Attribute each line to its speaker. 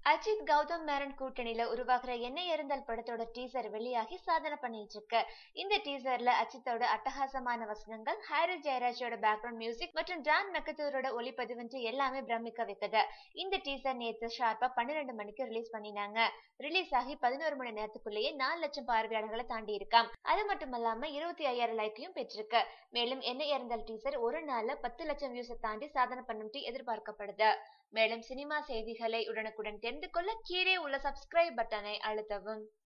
Speaker 1: அஜித் கௌதம் மேரன் கூட்டணியில உருவாகிற என்ன இருந்தால் படத்தோட டீசர் வெளியாகி சாதனை பண்ணிட்டு இருக்கு இந்த டீசர்ல அஜித்தோட அட்டகாசமான வசனங்கள் ஹாரிஸ் ஜெயராஜோட பேக்ரவுண்ட் மியூசிக் மற்றும் ஜான் மெக்கத்தூரோட ஒளிப்பதிவுன்ட்டு எல்லாமே பிரமிக்க வைக்குது இந்த டீசர் நேத்து ஷார்ப்பா பன்னிரெண்டு மணிக்கு ரிலீஸ் பண்ணினாங்க ரிலீஸ் ஆகி பதினோரு மணி நேரத்துக்குள்ளேயே நாலு லட்சம் பார்வையாளர்களை தாண்டி இருக்காம் அது மட்டும் இல்லாம இருபத்தி ஐயாயிரம் லைக்கையும் பெற்றிருக்கு மேலும் என்ன இருந்தால் டீசர் ஒரு நாள்ல பத்து லட்சம் வியூஸை தாண்டி சாதனை பண்ணும்ட்டு எதிர்பார்க்கப்படுது மேலும் சினிமா செய்திகளை உடனுக்குடன் தெரிந்து கொள்ள கீழே உள்ள சப்ஸ்கிரைப் பட்டனை அழுத்தவும்